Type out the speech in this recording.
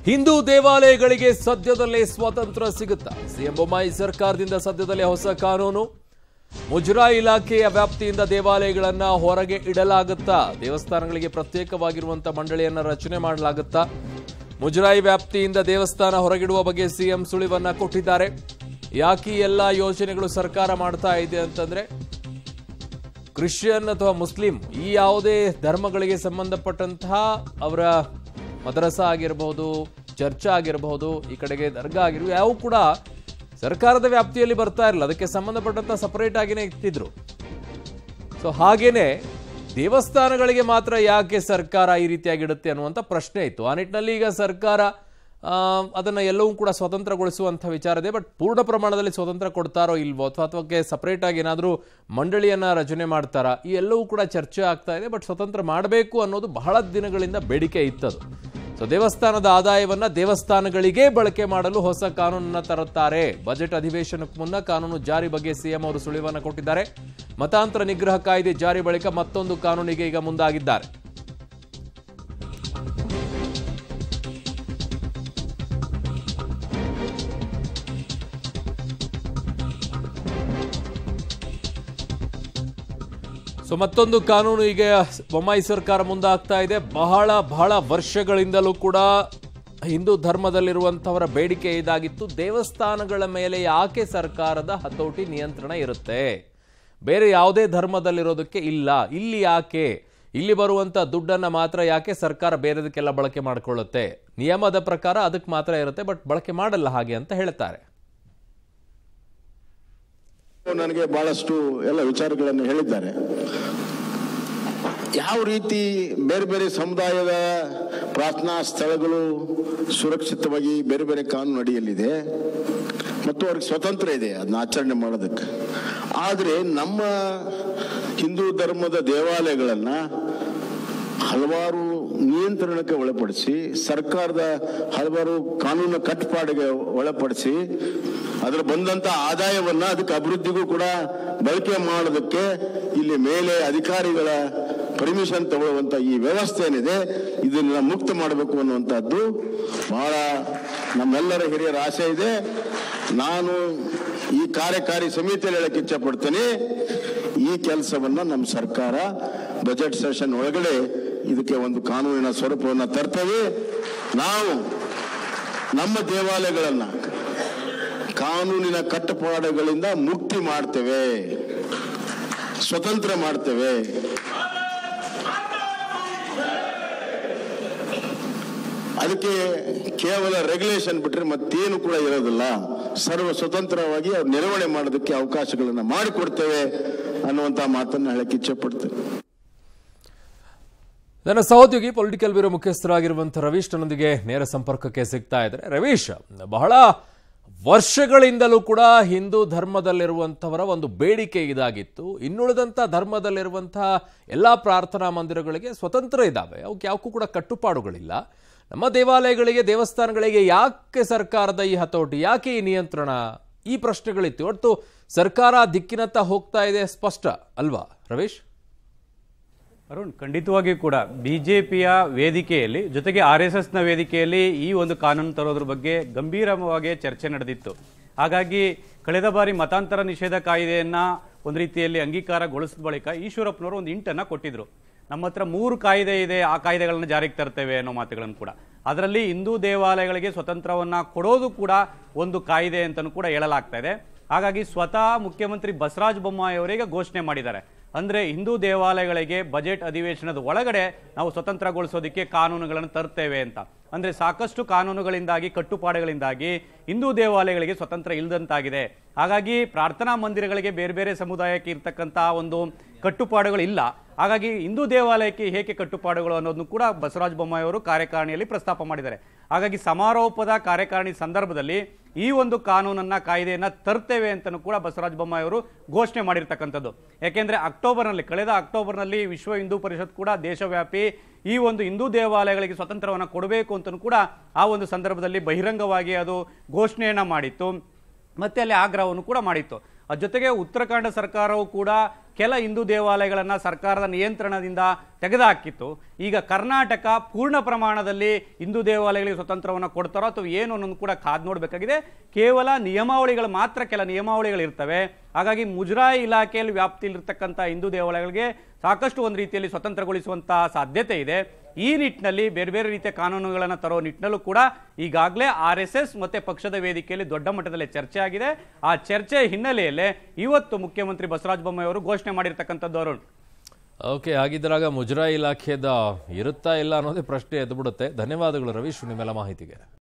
ಹಿಂದೂ ದೇವಾಲಯಗಳಿಗೆ ಸದ್ಯದಲ್ಲೇ ಸ್ವಾತಂತ್ರ್ಯ ಸಿಗುತ್ತಾ ಸಿಎಂ ಬೊಮ್ಮಾಯಿ ಸರ್ಕಾರದಿಂದ ಸದ್ಯದಲ್ಲೇ ಹೊಸ ಕಾನೂನು ಮುಜರಾಯಿ ಇಲಾಖೆಯ ವ್ಯಾಪ್ತಿಯಿಂದ ದೇವಾಲಯಗಳನ್ನ ಹೊರಗೆ ಇಡಲಾಗುತ್ತಾ ದೇವಸ್ಥಾನಗಳಿಗೆ ಪ್ರತ್ಯೇಕವಾಗಿರುವಂತ ಮಂಡಳಿಯನ್ನ ರಚನೆ ಮಾಡಲಾಗುತ್ತಾ ಮುಜರಾಯಿ ವ್ಯಾಪ್ತಿಯಿಂದ ದೇವಸ್ಥಾನ ಹೊರಗಿಡುವ ಬಗ್ಗೆ ಸಿಎಂ ಸುಳಿವನ್ನ ಕೊಟ್ಟಿದ್ದಾರೆ ಯಾಕೆ ಈ ಎಲ್ಲ ಯೋಜನೆಗಳು ಸರ್ಕಾರ ಮಾಡ್ತಾ ಇದೆ ಅಂತಂದ್ರೆ ಕ್ರಿಶ್ಚಿಯನ್ ಅಥವಾ ಮುಸ್ಲಿಂ ಈ ಯಾವುದೇ ಧರ್ಮಗಳಿಗೆ ಸಂಬಂಧಪಟ್ಟಂತಹ ಅವರ ಮದರಸ ಆಗಿರಬಹುದು ಚರ್ಚ್ ಆಗಿರಬಹುದು ಈ ಕಡೆಗೆ ದರ್ಗಾ ಆಗಿರ್ಬೋದು ಯಾವ ಕೂಡ ಸರ್ಕಾರದ ವ್ಯಾಪ್ತಿಯಲ್ಲಿ ಬರ್ತಾ ಇರಲಿಲ್ಲ ಅದಕ್ಕೆ ಸಂಬಂಧಪಟ್ಟಂತ ಸಪರೇಟ್ ಆಗಿನೇ ಇಟ್ಟಿದ್ರು ಸೊ ಹಾಗೇನೆ ದೇವಸ್ಥಾನಗಳಿಗೆ ಮಾತ್ರ ಯಾಕೆ ಸರ್ಕಾರ ಈ ರೀತಿಯಾಗಿಡುತ್ತೆ ಅನ್ನುವಂಥ ಪ್ರಶ್ನೆ ಇತ್ತು ಆ ನಿಟ್ಟಿನಲ್ಲಿ ಈಗ ಸರ್ಕಾರ ಆ, ಅದನ್ನ ಎಲ್ಲವೂ ಕೂಡ ಸ್ವತಂತ್ರಗೊಳಿಸುವಂಥ ವಿಚಾರ ಇದೆ ಬಟ್ ಪೂರ್ಣ ಪ್ರಮಾಣದಲ್ಲಿ ಸ್ವತಂತ್ರ ಕೊಡ್ತಾರೋ ಇಲ್ವೋ ಅಥವಾ ಅದಕ್ಕೆ ಸಪರೇಟ್ ಆಗಿ ಏನಾದರೂ ಮಂಡಳಿಯನ್ನ ರಚನೆ ಮಾಡ್ತಾರಾ ಈ ಎಲ್ಲವೂ ಕೂಡ ಚರ್ಚೆ ಆಗ್ತಾ ಇದೆ ಬಟ್ ಸ್ವತಂತ್ರ ಮಾಡಬೇಕು ಅನ್ನೋದು ಬಹಳ ದಿನಗಳಿಂದ ಬೇಡಿಕೆ ಇತ್ತದು ಸೊ ದೇವಸ್ಥಾನದ ಆದಾಯವನ್ನ ದೇವಸ್ಥಾನಗಳಿಗೆ ಬಳಕೆ ಮಾಡಲು ಹೊಸ ಕಾನೂನನ್ನ ತರುತ್ತಾರೆ ಬಜೆಟ್ ಅಧಿವೇಶನಕ್ಕೆ ಮುನ್ನ ಕಾನೂನು ಜಾರಿ ಬಗ್ಗೆ ಸಿಎಂ ಅವರು ಸುಳಿವನ್ನ ಕೊಟ್ಟಿದ್ದಾರೆ ಮತಾಂತರ ನಿಗ್ರಹ ಕಾಯ್ದೆ ಜಾರಿ ಬಳಿಕ ಮತ್ತೊಂದು ಕಾನೂನಿಗೆ ಈಗ ಮುಂದಾಗಿದ್ದಾರೆ ಸೊ ಮತ್ತೊಂದು ಕಾನೂನು ಈಗ ಬೊಮ್ಮಾಯಿ ಸರ್ಕಾರ ಮುಂದಾಗ್ತಾ ಇದೆ ಬಹಳ ಬಹಳ ವರ್ಷಗಳಿಂದಲೂ ಕೂಡ ಹಿಂದೂ ಧರ್ಮದಲ್ಲಿರುವಂಥವರ ಬೇಡಿಕೆ ಇದಾಗಿತ್ತು ದೇವಸ್ಥಾನಗಳ ಮೇಲೆ ಯಾಕೆ ಸರ್ಕಾರದ ಹತೋಟಿ ನಿಯಂತ್ರಣ ಇರುತ್ತೆ ಬೇರೆ ಯಾವುದೇ ಧರ್ಮದಲ್ಲಿರೋದಕ್ಕೆ ಇಲ್ಲ ಇಲ್ಲಿ ಯಾಕೆ ಇಲ್ಲಿ ಬರುವಂತ ದುಡ್ಡನ್ನ ಮಾತ್ರ ಯಾಕೆ ಸರ್ಕಾರ ಬೇರೆದಕ್ಕೆಲ್ಲ ಬಳಕೆ ಮಾಡಿಕೊಳ್ಳುತ್ತೆ ನಿಯಮದ ಪ್ರಕಾರ ಅದಕ್ಕೆ ಮಾತ್ರ ಇರುತ್ತೆ ಬಟ್ ಬಳಕೆ ಮಾಡಲ್ಲ ಹಾಗೆ ಅಂತ ಹೇಳ್ತಾರೆ ನನಗೆ ಬಹಳಷ್ಟು ಎಲ್ಲ ವಿಚಾರಗಳನ್ನು ಹೇಳಿದ್ದಾರೆ ಯಾವ ರೀತಿ ಬೇರೆ ಬೇರೆ ಸಮುದಾಯದ ಪ್ರಾರ್ಥನಾ ಸ್ಥಳಗಳು ಸುರಕ್ಷಿತವಾಗಿ ಬೇರೆ ಬೇರೆ ಕಾನೂನು ಅಡಿಯಲ್ಲಿದೆ ಮತ್ತು ಅವ್ರಿಗೆ ಸ್ವತಂತ್ರ ಇದೆ ಅದನ್ನ ಆಚರಣೆ ಮಾಡೋದಕ್ಕೆ ಆದರೆ ನಮ್ಮ ಹಿಂದೂ ಧರ್ಮದ ದೇವಾಲಯಗಳನ್ನ ಹಲವಾರು ನಿಯಂತ್ರಣಕ್ಕೆ ಒಳಪಡಿಸಿ ಸರ್ಕಾರದ ಹಲವಾರು ಕಾನೂನು ಕಟ್ಟುಪಾಡಿಗೆ ಒಳಪಡಿಸಿ ಅದರ ಬಂದಂತ ಆದಾಯವನ್ನ ಅದಕ್ಕೆ ಅಭಿವೃದ್ಧಿಗೂ ಕೂಡ ಬಳಕೆ ಮಾಡೋದಕ್ಕೆ ಇಲ್ಲಿ ಮೇಲೆ ಅಧಿಕಾರಿಗಳ ಪರ್ಮಿಷನ್ ತಗೊಳ್ಳುವಂತ ಈ ವ್ಯವಸ್ಥೆ ಏನಿದೆ ಇದನ್ನ ಮುಕ್ತ ಮಾಡಬೇಕು ಅನ್ನುವಂಥದ್ದು ಬಹಳ ನಮ್ಮೆಲ್ಲರ ಹಿರಿಯರ ಆಸೆ ಇದೆ ನಾನು ಈ ಕಾರ್ಯಕಾರಿ ಸಮಿತಿಯಲ್ಲಿ ಹೇಳಕ್ಕೆ ಇಚ್ಛಪಡ್ತೇನೆ ಈ ಕೆಲಸವನ್ನ ನಮ್ಮ ಸರ್ಕಾರ ಬಜೆಟ್ ಸೆಷನ್ ಒಳಗಡೆ ಇದಕ್ಕೆ ಒಂದು ಕಾನೂನಿನ ಸ್ವರೂಪವನ್ನು ತರ್ತೇವೆ ನಾವು ನಮ್ಮ ದೇವಾಲಯಗಳನ್ನ ಕಾನೂನಿನ ಕಟ್ಟುಪಾಡುಗಳಿಂದ ಮುಕ್ತಿ ಮಾಡ್ತೇವೆ ಸ್ವತಂತ್ರ ಮಾಡ್ತೇವೆ ಅದಕ್ಕೆ ಕೇವಲ ರೆಗ್ಯುಲೇಷನ್ ಬಿಟ್ರೆ ಮತ್ತೇನು ಕೂಡ ಇರೋದಿಲ್ಲ ಸರ್ವ ಸ್ವತಂತ್ರವಾಗಿ ಅವ್ರು ನಿರ್ವಹಣೆ ಮಾಡೋದಕ್ಕೆ ಅವಕಾಶಗಳನ್ನು ಮಾಡಿಕೊಡ್ತೇವೆ ಅನ್ನುವಂತ ಮಾತನ್ನ ಹೇಳಕ್ಕೆ ಇಚ್ಛೆ ಪಡ್ತೇನೆ ನನ್ನ ಸಹೋದ್ಯೋಗಿ ಪೊಲಿಟಿಕಲ್ ಬ್ಯೂರೋ ಮುಖ್ಯಸ್ಥರಾಗಿರುವಂತಹ ರವೀಶ್ ನನ್ನೊಂದಿಗೆ ನೇರ ಸಂಪರ್ಕಕ್ಕೆ ಸಿಗ್ತಾ ಇದ್ದಾರೆ ರವೀಶ್ ಬಹಳ ವರ್ಷಗಳಿಂದಲೂ ಕೂಡ ಹಿಂದೂ ಧರ್ಮದಲ್ಲಿರುವಂಥವರ ಒಂದು ಬೇಡಿಕೆ ಇದಾಗಿತ್ತು ಇನ್ನುಳಿದಂಥ ಧರ್ಮದಲ್ಲಿರುವಂತಹ ಎಲ್ಲ ಪ್ರಾರ್ಥನಾ ಮಂದಿರಗಳಿಗೆ ಸ್ವತಂತ್ರ ಇದ್ದಾವೆ ಅವಕ್ಕೆ ಯಾವಕ್ಕೂ ಕೂಡ ಕಟ್ಟುಪಾಡುಗಳಿಲ್ಲ ನಮ್ಮ ದೇವಾಲಯಗಳಿಗೆ ದೇವಸ್ಥಾನಗಳಿಗೆ ಯಾಕೆ ಸರ್ಕಾರದ ಈ ಹತೋಟಿ ಯಾಕೆ ಈ ನಿಯಂತ್ರಣ ಈ ಪ್ರಶ್ನೆಗಳಿತ್ತು ಒಟ್ಟು ಸರ್ಕಾರ ದಿಕ್ಕಿನತ್ತ ಹೋಗ್ತಾ ಇದೆ ಸ್ಪಷ್ಟ ಅಲ್ವಾ ರವೀಶ್ ಅರುಣ್ ಖಂಡಿತವಾಗಿಯೂ ಕೂಡ ಬಿಜೆಪಿಯ ವೇದಿಕೆಯಲ್ಲಿ ಜೊತೆಗೆ ಆರ್ ಎಸ್ ಎಸ್ನ ವೇದಿಕೆಯಲ್ಲಿ ಈ ಒಂದು ಕಾನೂನು ತರೋದ್ರ ಬಗ್ಗೆ ಗಂಭೀರವಾಗಿ ಚರ್ಚೆ ನಡೆದಿತ್ತು ಹಾಗಾಗಿ ಕಳೆದ ಬಾರಿ ಮತಾಂತರ ನಿಷೇಧ ಕಾಯ್ದೆಯನ್ನ ಒಂದು ರೀತಿಯಲ್ಲಿ ಅಂಗೀಕಾರಗೊಳಿಸಿದ ಬಳಿಕ ಈಶ್ವರಪ್ಪನವರು ಒಂದು ಇಂಟನ್ನ ಕೊಟ್ಟಿದ್ರು ನಮ್ಮ ಹತ್ರ ಮೂರು ಕಾಯ್ದೆ ಇದೆ ಆ ಕಾಯ್ದೆಗಳನ್ನು ಜಾರಿಗೆ ತರ್ತೇವೆ ಅನ್ನೋ ಮಾತುಗಳನ್ನು ಕೂಡ ಅದರಲ್ಲಿ ಹಿಂದೂ ದೇವಾಲಯಗಳಿಗೆ ಸ್ವತಂತ್ರವನ್ನ ಕೊಡೋದು ಕೂಡ ಒಂದು ಕಾಯ್ದೆ ಅಂತಲೂ ಕೂಡ ಹೇಳಲಾಗ್ತಾ ಇದೆ ಹಾಗಾಗಿ ಸ್ವತಃ ಮುಖ್ಯಮಂತ್ರಿ ಬಸವರಾಜ ಬೊಮ್ಮಾಯಿ ಅವರಿಗೆ ಘೋಷಣೆ ಮಾಡಿದ್ದಾರೆ ಅಂದ್ರೆ ಹಿಂದೂ ದೇವಾಲಯಗಳಿಗೆ ಬಜೆಟ್ ಅಧಿವೇಶನದ ಒಳಗಡೆ ನಾವು ಸ್ವತಂತ್ರಗೊಳಿಸೋದಕ್ಕೆ ಕಾನೂನುಗಳನ್ನು ತರ್ತೇವೆ ಅಂತ ಅಂದ್ರೆ ಸಾಕಷ್ಟು ಕಾನೂನುಗಳಿಂದಾಗಿ ಕಟ್ಟುಪಾಡುಗಳಿಂದಾಗಿ ಹಿಂದೂ ದೇವಾಲಯಗಳಿಗೆ ಸ್ವತಂತ್ರ ಇಲ್ಲದಂತಾಗಿದೆ ಹಾಗಾಗಿ ಪ್ರಾರ್ಥನಾ ಮಂದಿರಗಳಿಗೆ ಬೇರೆ ಬೇರೆ ಸಮುದಾಯಕ್ಕೆ ಇರ್ತಕ್ಕಂಥ ಒಂದು ಕಟ್ಟುಪಾಡುಗಳು ಇಲ್ಲ ಹಾಗಾಗಿ ಹಿಂದೂ ದೇವಾಲಯಕ್ಕೆ ಹೇಗೆ ಕಟ್ಟುಪಾಡುಗಳು ಅನ್ನೋದನ್ನು ಕೂಡ ಬಸವರಾಜ ಬೊಮ್ಮಾಯಿ ಅವರು ಕಾರ್ಯಕಾರಿಣಿಯಲ್ಲಿ ಪ್ರಸ್ತಾಪ ಮಾಡಿದ್ದಾರೆ ಹಾಗಾಗಿ ಸಮಾರೋಪದ ಕಾರ್ಯಕಾರಿಣಿ ಸಂದರ್ಭದಲ್ಲಿ ಈ ಒಂದು ಕಾನೂನನ್ನ ಕಾಯ್ದೆಯನ್ನ ತರ್ತೇವೆ ಅಂತಲೂ ಕೂಡ ಬಸವರಾಜ ಬೊಮ್ಮಾಯಿ ಅವರು ಘೋಷಣೆ ಮಾಡಿರ್ತಕ್ಕಂಥದ್ದು ಯಾಕೆಂದ್ರೆ ಅಕ್ಟೋಬರ್ನಲ್ಲಿ ಕಳೆದ ಅಕ್ಟೋಬರ್ನಲ್ಲಿ ವಿಶ್ವ ಹಿಂದೂ ಪರಿಷತ್ ಕೂಡ ದೇಶವ್ಯಾಪಿ ಈ ಒಂದು ಹಿಂದೂ ದೇವಾಲಯಗಳಿಗೆ ಸ್ವತಂತ್ರವನ್ನು ಕೊಡಬೇಕು ಅಂತಲೂ ಕೂಡ ಆ ಒಂದು ಸಂದರ್ಭದಲ್ಲಿ ಬಹಿರಂಗವಾಗಿ ಅದು ಘೋಷಣೆಯನ್ನ ಮಾಡಿತ್ತು ಮತ್ತೆ ಅಲ್ಲಿ ಆಗ್ರಹವನ್ನು ಕೂಡ ಮಾಡಿತ್ತು ಅದ್ ಜೊತೆಗೆ ಉತ್ತರಾಖಂಡ ಸರ್ಕಾರವು ಕೂಡ ಕೆಲ ಹಿಂದೂ ದೇವಾಲಯಗಳನ್ನ ಸರ್ಕಾರದ ನಿಯಂತ್ರಣದಿಂದ ತೆಗೆದುಹಾಕಿತ್ತು ಈಗ ಕರ್ನಾಟಕ ಪೂರ್ಣ ಪ್ರಮಾಣದಲ್ಲಿ ಹಿಂದೂ ದೇವಾಲಯಗಳಿಗೆ ಸ್ವತಂತ್ರವನ್ನು ಕೊಡ್ತಾರೋ ಅಥವಾ ಏನು ಅನ್ನೋದು ಕೂಡ ಕಾದ್ ನೋಡಬೇಕಾಗಿದೆ ಕೇವಲ ನಿಯಮಾವಳಿಗಳು ಮಾತ್ರ ಕೆಲ ನಿಯಮಾವಳಿಗಳು ಇರ್ತವೆ ಹಾಗಾಗಿ ಮುಜರಾಯಿ ಇಲಾಖೆಯಲ್ಲಿ ವ್ಯಾಪ್ತಿಯಲ್ಲಿರ್ತಕ್ಕಂಥ ಹಿಂದೂ ದೇವಾಲಯಗಳಿಗೆ ಸಾಕಷ್ಟು ಒಂದು ರೀತಿಯಲ್ಲಿ ಸ್ವತಂತ್ರಗೊಳಿಸುವಂತಹ ಸಾಧ್ಯತೆ ಇದೆ ಈ ನಿಟ್ಟಿನಲ್ಲಿ ಬೇರೆ ಬೇರೆ ರೀತಿಯ ಕಾನೂನುಗಳನ್ನು ತರೋ ನಿಟ್ಟಿನಲ್ಲೂ ಕೂಡ ಈಗಾಗಲೇ ಆರ್ ಎಸ್ ಎಸ್ ಮತ್ತೆ ಪಕ್ಷದ ವೇದಿಕೆಯಲ್ಲಿ ದೊಡ್ಡ ಮಟ್ಟದಲ್ಲಿ ಚರ್ಚೆ ಆಗಿದೆ ಆ ಚರ್ಚೆ ಹಿನ್ನೆಲೆಯಲ್ಲೇ ಇವತ್ತು ಮುಖ್ಯಮಂತ್ರಿ ಬಸವರಾಜ ಬೊಮ್ಮಾಯಿ ಅವರು ಘೋಷಣೆ ಮಾಡಿರ್ತಕ್ಕಂಥದ್ದು ಅರುಣ್ ಓಕೆ ಹಾಗಿದ್ರಾಗ ಮುಜರಾಯಿ ಇಲಾಖೆದ ಇರುತ್ತಾ ಇಲ್ಲ ಅನ್ನೋದೇ ಪ್ರಶ್ನೆ ಎದ್ಬಿಡುತ್ತೆ ಧನ್ಯವಾದಗಳು ರವೀಶ್ ನಿಮ್ಮೆಲ್ಲ ಮಾಹಿತಿಗೆ